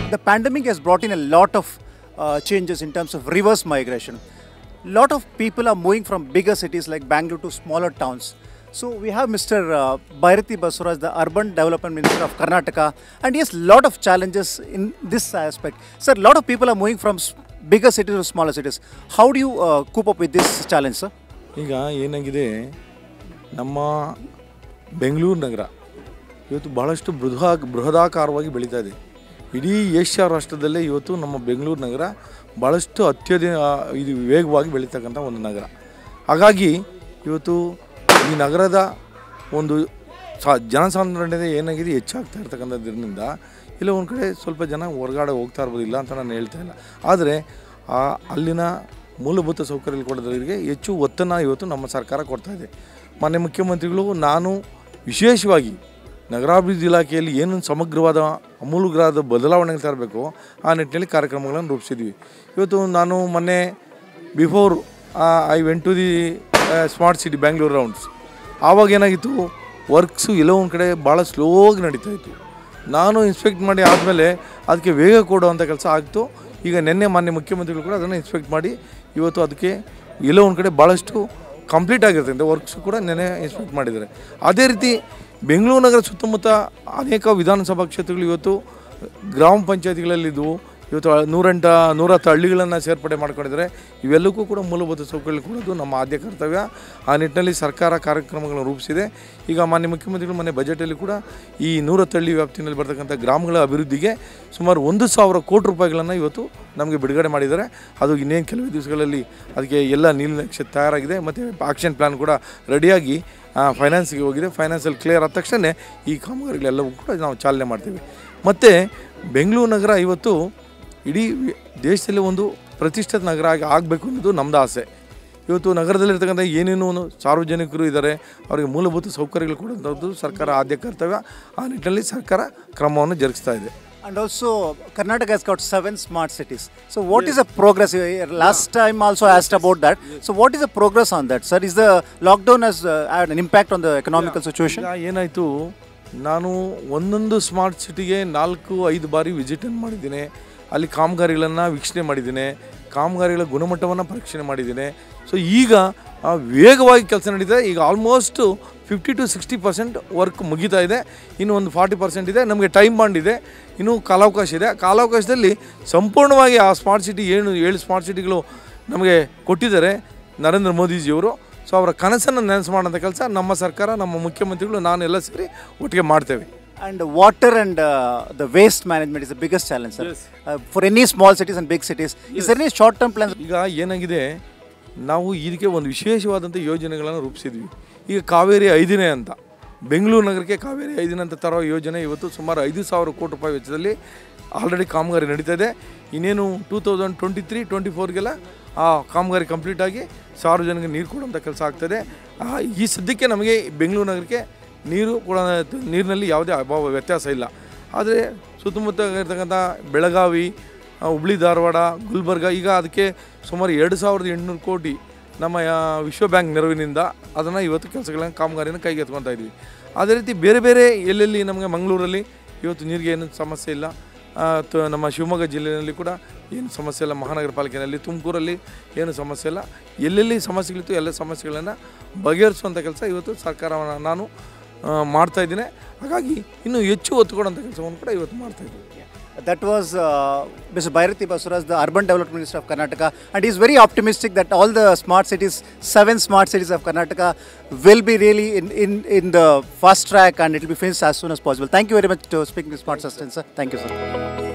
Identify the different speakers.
Speaker 1: the pandemic has brought in a lot of uh, changes in terms of reverse migration. lot of people are moving from bigger cities like Bangalore to smaller towns. So we have Mr. Uh, Bhairati Basuraj, the Urban Development Minister of Karnataka, and he has lot of challenges in this aspect. Sir, a lot of people are moving from s- bigger cities to smaller cities. How do you uh, cope up with this challenge, sir?
Speaker 2: ಈಗ ಏನಾಗಿದೆ ನಮ್ಮ ಬೆಂಗಳೂರು ನಗರ ಇವತ್ತು ಬಹಳಷ್ಟು ಬೃಹಾ ಬೃಹದಾಕಾರವಾಗಿ ಬೆಳೀತಾ ಇದೆ ಇಡೀ Asia ರಾಷ್ಟ್ರದಲ್ಲೇ ಇವತ್ತು ನಮ್ಮ ಬೆಂಗಳೂರು ನಗರ ಭಾಳಷ್ಟು ಅತ್ಯಧಿ ಆ, ಇದು ವೇಗವಾಗಿ ಬೆಳೀತಕ್ಕಂಥ ಒಂದು ನಗರ ಹಾಗಾಗಿ ಇವತ್ತು ಈ ನಗರದ ಒಂದು ಸಾ ಜನಸಾಂದ್ರತೆ ಏನಾಗಿದೆ ಹೆಚ್ಚಾಗ್ತಾ ಇರ್ತಕ್ಕಂಥದ್ರಿಂದ ಇಲ್ಲ ಒಂದು ಕಡೆ ಸ್ವಲ್ಪ ಜನ ಹೊರಗಡೆ ಹೋಗ್ತಾ ಇರ್ಬೋದು ಇಲ್ಲ ಅಂತ ನಾನು ಹೇಳ್ತಾ ಇಲ್ಲ ಆದರೆ ಆ ಅಲ್ಲಿನ ಮೂಲಭೂತ ಸೌಕರ್ಯ ಕೊಡೋದ್ರಿಗೆ ಹೆಚ್ಚು ಒತ್ತನ್ನು ಇವತ್ತು ನಮ್ಮ ಸರ್ಕಾರ ಕೊಡ್ತಾ ಇದೆ ಮಾನ್ಯ ಮುಖ್ಯಮಂತ್ರಿಗಳು ನಾನು ವಿಶೇಷವಾಗಿ ನಗರಾಭಿವೃದ್ಧಿ ಇಲಾಖೆಯಲ್ಲಿ ಏನು ಸಮಗ್ರವಾದ ಅಮೂಲಗ್ರವಾದ ಬದಲಾವಣೆಗಳು ತರಬೇಕು ಆ ನಿಟ್ಟಿನಲ್ಲಿ ಕಾರ್ಯಕ್ರಮಗಳನ್ನು ರೂಪಿಸಿದ್ವಿ ಇವತ್ತು ನಾನು ಮೊನ್ನೆ before I went to the smart city Bangalore rounds ಆವಾಗ ಏನಾಗಿತ್ತು ವರ್ಕ್ಸು ಎಲ್ಲೋ ಒಂದು ಕಡೆ ಭಾಳ ಸ್ಲೋಗಿ ನಡೀತಾ ಇತ್ತು ನಾನು ಇನ್ಸ್ಪೆಕ್ಟ್ ಮಾಡಿ ಆದಮೇಲೆ ಅದಕ್ಕೆ ವೇಗ ಕೊಡುವಂಥ ಕೆಲಸ ಆಗ್ತು ಈಗ ನಿನ್ನೆ ಮಾನ್ಯ ಮುಖ್ಯಮಂತ್ರಿಗಳು ಕೂಡ ಅದನ್ನು ಇನ್ಸ್ಪೆಕ್ಟ್ ಮಾಡಿ ಇವತ್ತು ಅದಕ್ಕೆ ಎಲ್ಲೋ ಒಂದು ಕಡೆ ಭಾಳಷ್ಟು ಕಂಪ್ಲೀಟ್ ಆಗಿರ್ತದೆ ವರ್ಕ್ಸು ಕೂಡ ನೆನೆ ಇನ್ಸ್ಪೆಕ್ಟ್ ಮಾಡಿದ್ದಾರೆ ಅದೇ ರೀತಿ ಬೆಂಗಳೂರು ನಗರ ಸುತ್ತಮುತ್ತ ಅನೇಕ ವಿಧಾನಸಭಾ ಕ್ಷೇತ್ರಗಳು ಇವತ್ತು ಗ್ರಾಮ ಪಂಚಾಯತಿಗಳಲ್ಲಿದ್ದವು ಇವತ್ತು ನೂರೆಂಟ ನೂರತ್ತು ಹಳ್ಳಿಗಳನ್ನು ಸೇರ್ಪಡೆ ಮಾಡ್ಕೊಂಡಿದ್ದಾರೆ ಇವೆಲ್ಲಕ್ಕೂ ಕೂಡ ಮೂಲಭೂತ ಸೌಕರ್ಯ ಕೊಡೋದು ನಮ್ಮ ಆದ್ಯ ಕರ್ತವ್ಯ ಆ ನಿಟ್ಟಿನಲ್ಲಿ ಸರ್ಕಾರ ಕಾರ್ಯಕ್ರಮಗಳನ್ನು ರೂಪಿಸಿದೆ ಈಗ ಮಾನ್ಯ ಮುಖ್ಯಮಂತ್ರಿಗಳು ಮೊನ್ನೆ ಬಜೆಟಲ್ಲಿ ಕೂಡ ಈ ನೂರತ್ತು ಹಳ್ಳಿ ವ್ಯಾಪ್ತಿನಲ್ಲಿ ಬರ್ತಕ್ಕಂಥ ಗ್ರಾಮಗಳ ಅಭಿವೃದ್ಧಿಗೆ ಸುಮಾರು ಒಂದು ಸಾವಿರ ಕೋಟಿ ರೂಪಾಯಿಗಳನ್ನು ಇವತ್ತು ನಮಗೆ ಬಿಡುಗಡೆ ಮಾಡಿದ್ದಾರೆ ಅದು ಇನ್ನೇನು ಕೆಲವೇ ದಿವಸಗಳಲ್ಲಿ ಅದಕ್ಕೆ ಎಲ್ಲ ನೀಲನಕ್ಷೆ ತಯಾರಾಗಿದೆ ಮತ್ತು ಆಕ್ಷನ್ ಪ್ಲ್ಯಾನ್ ಕೂಡ ರೆಡಿಯಾಗಿ ಫೈನಾನ್ಸ್ಗೆ ಹೋಗಿದೆ ಫೈನಾನ್ಸಲ್ಲಿ ಕ್ಲಿಯರ್ ಆದ ತಕ್ಷಣ ಈ ಕಾಮಗಾರಿಗಳೆಲ್ಲವೂ ಕೂಡ ನಾವು ಚಾಲನೆ ಮಾಡ್ತೀವಿ ಮತ್ತು ಬೆಂಗಳೂರು ನಗರ ಇವತ್ತು ಇಡೀ ವಿ- ದೇಶದಲ್ಲಿ ಒಂದು ಪ್ರತಿಷ್ಠಿತ ನಗರ ಆಗಿ ಆಗಬೇಕು ಅನ್ನೋದು ನಮ್ಮದು ಆಸೆ ಇವತ್ತು ನಗರದಲ್ಲಿರ್ತಕ್ಕಂಥ ಏನೇನೋ ಒಂದು ಸಾರ್ವಜನಿಕರು ಇದ್ದಾರೆ ಅವರಿಗೆ ಮೂಲಭೂತ ಸೌಕರ್ಯಗಳು ಕೊಡುವಂಥದ್ದು ಸರ್ಕಾರ ಆದ್ಯ ಕರ್ತವ್ಯ ಆ ನಿಟ್ಟಿನಲ್ಲಿ ಸರ್ಕಾರ ಕ್ರಮವನ್ನು ಜರುಗಿಸ್ತಾ ಇದೆ
Speaker 1: And also, Karnataka has got seven smart cities. So, what is the progress? Uh, Last time also asked about that. So, what is the progress on that, sir? Is the lockdown has uh, had an impact on the economical situation?
Speaker 2: ಈಗ ಏನಾಯಿತು ನಾನು ಒಂದೊಂದು smart ಸಿಟಿಗೆ ನಾಲ್ಕು ಐದು ಬಾರಿ ವಿಸಿಟನ್ನು ಮಾಡಿದ್ದೀನಿ ಅಲ್ಲಿ ಕಾಮಗಾರಿಗಳನ್ನು ವೀಕ್ಷಣೆ ಮಾಡಿದ್ದೀನಿ ಕಾಮಗಾರಿಗಳ ಗುಣಮಟ್ಟವನ್ನು ಪರೀಕ್ಷಣೆ ಮಾಡಿದ್ದೀನಿ ಸೊ ಈಗ ಆ, ವೇಗವಾಗಿ ಕೆಲಸ ನಡೀತಿದೆ ಈಗ almost fifty to sixty percent work ಮುಗಿತಾ ಇದೆ ಇನ್ನು ಒಂದು ಫಾರ್ಟಿ ಪರ್ಸೆಂಟ್ ಇದೆ ನಮಗೆ ಟೈಮ್ ಬಾಂಡ್ ಇದೆ ಇನ್ನೂ ಕಾಲಾವಕಾಶ ಇದೆ ಕಾಲಾವಕಾಶದಲ್ಲಿ ಸಂಪೂರ್ಣವಾಗಿ ಆ ಸ್ಮಾರ್ಟ್ ಸಿಟಿ ಏನು ಏಳು ಸ್ಮಾರ್ಟ್ ಸಿಟಿಗಳು ನಮಗೆ ಕೊಟ್ಟಿದ್ದಾರೆ ನರೇಂದ್ರ ಮೋದಿಜಿಯವರು ಸೊ ಅವರ ಕನಸನ್ನು ನೆನೆಸು ಮಾಡೋಂಥ ಕೆಲಸ ನಮ್ಮ ಸರ್ಕಾರ ನಮ್ಮ ಮುಖ್ಯಮಂತ್ರಿಗಳು ನಾನು ಎಲ್ಲ ಸೇರಿ ಒಟ್ಟಿಗೆ ಮಾಡ್ತೇವೆ
Speaker 1: And water and uh, the waste management is the biggest challenge, sir. Uh, for any small cities and big cities, is there any short-term plans?
Speaker 2: ಈಗ ಏನಾಗಿದೆ ನಾವು ಇದಕ್ಕೆ ಒಂದು ವಿಶೇಷವಾದಂಥ ಯೋಜನೆಗಳನ್ನು ರೂಪಿಸಿದ್ವಿ ಈಗ ಕಾವೇರಿ ಐದಿನೇ ಅಂತ ಬೆಂಗಳೂರು ನಗರಕ್ಕೆ ಕಾವೇರಿ ಐದಿನ ಅಂತ ತರೋ ಯೋಜನೆ ಇವತ್ತು ಸುಮಾರು ಐದು ಸಾವಿರ ಕೋಟಿ ರೂಪಾಯಿ ವೆಚ್ಚದಲ್ಲಿ ಆಲ್ರೆಡಿ ಕಾಮಗಾರಿ ನಡೀತಾ ಇದೆ ಇನ್ನೇನು two thousand twenty three twenty ಫೋರ್ಗೆಲ್ಲ ಆ ಕಾಮಗಾರಿ ಕಂಪ್ಲೀಟ್ ಆಗಿ ಸಾರ್ವಜನಿಕ ನೀರು ಕೊಡುವಂಥ ಕೆಲಸ ಆಗ್ತದೆ ಆ, ಈ ಸದ್ಯಕ್ಕೆ ನಮಗೆ ಬೆಂಗಳೂರು ನಗರಕ್ಕೆ ನೀರು ಕೂಡ ನೀರಿನಲ್ಲಿ ಯಾವುದೇ ಅಭಾವ ವ್ಯತ್ಯಾಸ ಇಲ್ಲ ಆದರೆ ಸುತ್ತಮುತ್ತ ಇರ್ತಕ್ಕಂಥ ಬೆಳಗಾವಿ ಆ, ಹುಬ್ಳಿ ಧಾರವಾಡ ಗುಲ್ಬರ್ಗ ಈಗ ಅದಕ್ಕೆ ಸುಮಾರು ಎರಡು ಸಾವಿರದ ಎಂಟುನೂರು ಕೋಟಿ ನಮ್ಮ ಆ, ವಿಶ್ವ ಬ್ಯಾಂಕ್ ನೆರವಿನಿಂದ ಅದನ್ನು ಇವತ್ತು ಕೆಲಸಗಳನ್ನು ಕಾಮಗಾರಿನ ಕೈಗೆ ಎತ್ಕೊತಾ ಇದ್ವಿ ಅದೇ ರೀತಿ ಬೇರೆ ಬೇರೆ ಎಲ್ಲೆಲ್ಲಿ ನಮಗೆ ಮಂಗಳೂರಲ್ಲಿ ಇವತ್ತು ನೀರಿಗೆ ಏನು ಸಮಸ್ಯೆ ಇಲ್ಲ ಆ, ತ- ನಮ್ಮ ಶಿವಮೊಗ್ಗ ಜಿಲ್ಲೆಯಲ್ಲಿ ಕೂಡ ಏನು ಸಮಸ್ಯೆ ಇಲ್ಲ ಮಹಾನಗರ ಪಾಲಿಕೆಯಲ್ಲಿ ತುಮಕೂರಲ್ಲಿ ಏನು ಸಮಸ್ಯೆ ಇಲ್ಲ ಎಲ್ಲೆಲ್ಲಿ ಸಮಸ್ಯೆಗಳಿತ್ತು ಎಲ್ಲ ಸಮಸ್ಯೆಗಳನ್ನು ಬಗೆಹರಿಸುವಂಥ ಕೆಲಸ ಇವತ್ತು ಸರ್ಕಾರವನ್ನು ನಾನು ಆ, ಮಾಡ್ತಾ ಇದ್ದೀನಿ ಹಾಗಾಗಿ ಇನ್ನೂ ಹೆಚ್ಚು ಒತ್ತು ಕೊಡುವಂಥ ಕೆಲಸವನ್ನು ಕೂಡ ಇವತ್ತು ಮಾಡ್ತಾ ಇದ್ದೀನಿ
Speaker 1: That was uh, Mr. Bhairati Basuraj, the Urban Development Minister of Karnataka, and he's very optimistic that all the smart cities, seven smart cities of Karnataka, will be really in, in, in the fast track and it will be finished as soon as possible. Thank you very much to speaking to Smart Sustenance, sir. Thank you, sir.